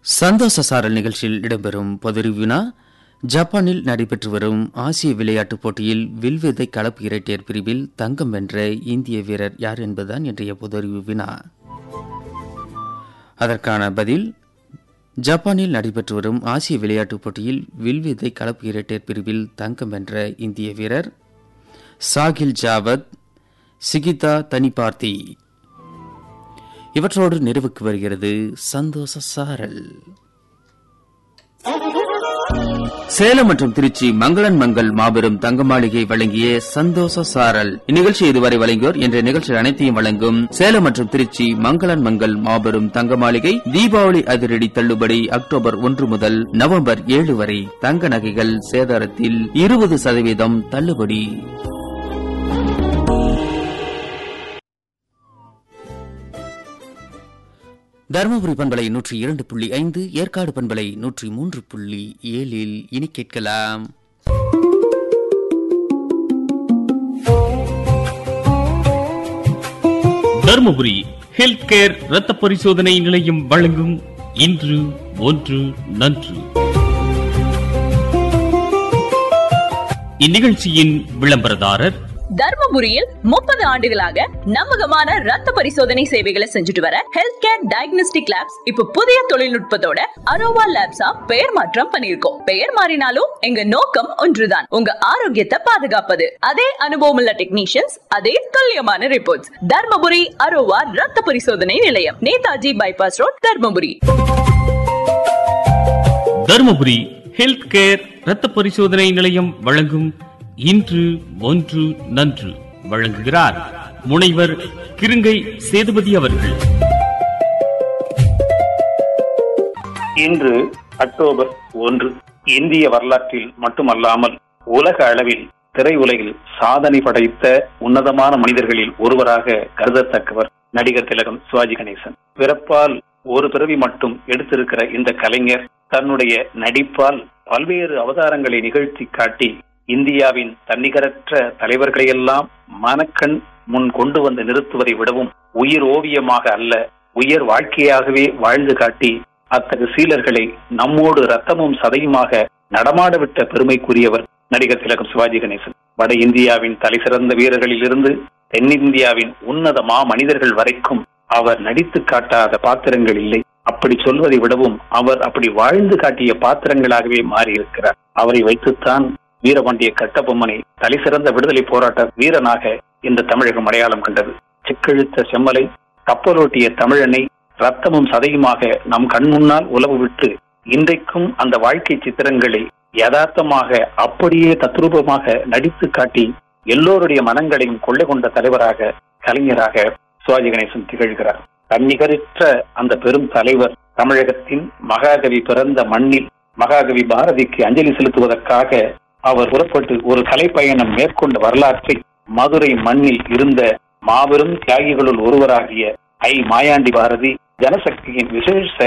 சந்தோஷ சாரல் நிகழ்ச்சியில் இடம்பெறும் பொதுறிவினா ஜப்பானில் நடைபெற்று வரும் ஆசிய விளையாட்டுப் போட்டியில் வில்வித்தை கலப்பு இரட்டையர் பிரிவில் தங்கம் வென்ற இந்திய வீரர் யார் என்பதுதான் இன்றைய பொதுறிவு வினா அதற்கான பதில் ஜப்பானில் நடைபெற்று வரும் ஆசிய விளையாட்டுப் போட்டியில் வில்வித்தை கலப்பு இரட்டையர் பிரிவில் தங்கம் வென்ற இந்திய வீரர் சாகில் ஜாவத் சிகிதா தனிபார்த்தி இவற்றோடு நிறைவுக்கு வருகிறது சந்தோஷ சாரல் சேலம் மற்றும் திருச்சி மங்களன் மங்கள் மாபெரும் தங்க மாளிகை வழங்கிய சந்தோஷ சாரல் இந்நிகழ்ச்சி இதுவரை வழங்கியோர் என்ற நிகழ்ச்சி அனைத்தையும் வழங்கும் சேலம் மற்றும் திருச்சி மங்களன் மங்கள் மாபெரும் தங்க மாளிகை தீபாவளி அதிரடி தள்ளுபடி அக்டோபர் ஒன்று முதல் நவம்பர் ஏழு வரை தங்க நகைகள் சேதாரத்தில் இருபது சதவீதம் தள்ளுபடி தருமபுரி பண்பலை நூற்றி இரண்டு புள்ளி ஐந்து ஏற்காடு பண்பலை நூற்றி மூன்று புள்ளி ஏழில் இனி கேட்கலாம் தருமபுரி ஹெல்த் கேர் ரத்த பரிசோதனை நிலையம் வழங்கும் இன்று ஒன்று நன்று இந்நிகழ்ச்சியின் விளம்பரதாரர் தர்மபுரியில் முப்பது ஆண்டுகளாக நம்பகமான ரத்த பரிசோதனை சேவைகளை செஞ்சுட்டு வர ஹெல்த் கேர் டயக்னோஸ்டிக் லேப்ஸ் இப்ப புதிய தொழில்நுட்பத்தோட அரோவா லேப்ஸா பெயர் மாற்றம் பண்ணிருக்கோம் பெயர் மாறினாலும் எங்க நோக்கம் ஒன்றுதான் உங்க ஆரோக்கியத்தை பாதுகாப்பது அதே அனுபவம் உள்ள டெக்னீஷியன்ஸ் அதே துல்லியமான ரிப்போர்ட்ஸ் தர்மபுரி அரோவா ரத்த பரிசோதனை நிலையம் Netaji bypass road Dharmapuri Dharmapuri health care ரத்த பரிசோதனை நிலையம் வழங்கும் இன்று ஒன்று நன்று வழங்குகிறார் முனைவர் கிருங்கை சேதுபதி அவர்கள் இன்று அக்டோபர் ஒன்று இந்திய வரலாற்றில் மட்டுமல்லாமல் உலக அளவில் திரையுலகில் சாதனை படைத்த உன்னதமான மனிதர்களில் ஒருவராக கருதத்தக்கவர் நடிகர் திலகம் சிவாஜி கணேசன் பிறப்பால் ஒரு பிறவி மட்டும் எடுத்திருக்கிற இந்த கலைஞர் தன்னுடைய நடிப்பால் பல்வேறு அவதாரங்களை நிகழ்த்தி காட்டி இந்தியாவின் தன்னிகரற்ற தலைவர்களையெல்லாம் மனக்கண் முன் கொண்டு வந்து நிறுத்துவதை விடவும் உயிர் ஓவியமாக அல்ல உயர் வாழ்க்கையாகவே வாழ்ந்து காட்டி அத்தகு சீலர்களை நம்மோடு ரத்தமும் சதையுமாக நடமாட விட்ட பெருமைக்குரியவர் நடிகர் திலகம் சிவாஜி கணேசன் வட இந்தியாவின் தலைசிறந்த வீரர்களில் இருந்து தென்னிந்தியாவின் உன்னத மா மனிதர்கள் வரைக்கும் அவர் நடித்து காட்டாத பாத்திரங்கள் இல்லை அப்படி சொல்வதை விடவும் அவர் அப்படி வாழ்ந்து காட்டிய பாத்திரங்களாகவே மாறியிருக்கிறார் அவரை வைத்துத்தான் வீரபாண்டிய கட்டபொம்மனை தலைசிறந்த விடுதலை போராட்ட வீரனாக இந்த தமிழகம் அடையாளம் கண்டது செக்கெழுத்த செம்மலை கப்பலோட்டிய தமிழனை ரத்தமும் சதையுமாக நம் கண் முன்னால் உலவு விட்டு இன்றைக்கும் அந்த வாழ்க்கை சித்திரங்களை யதார்த்தமாக அப்படியே தத்ரூபமாக நடித்து காட்டி எல்லோருடைய மனங்களையும் கொள்ளை கொண்ட தலைவராக கலைஞராக சிவாஜி கணேசன் திகழ்கிறார் தன்னிகரற்ற அந்த பெரும் தலைவர் தமிழகத்தின் மகாகவி பிறந்த மண்ணில் மகாகவி பாரதிக்கு அஞ்சலி செலுத்துவதற்காக அவர் புறப்பட்டு ஒரு கலைப்பயணம் மேற்கொண்ட வரலாற்றை மதுரை மண்ணில் இருந்த மாபெரும் தியாகிகளுள் ஒருவராகிய ஐ மாயாண்டி பாரதி ஜனசக்தியின் விசேஷ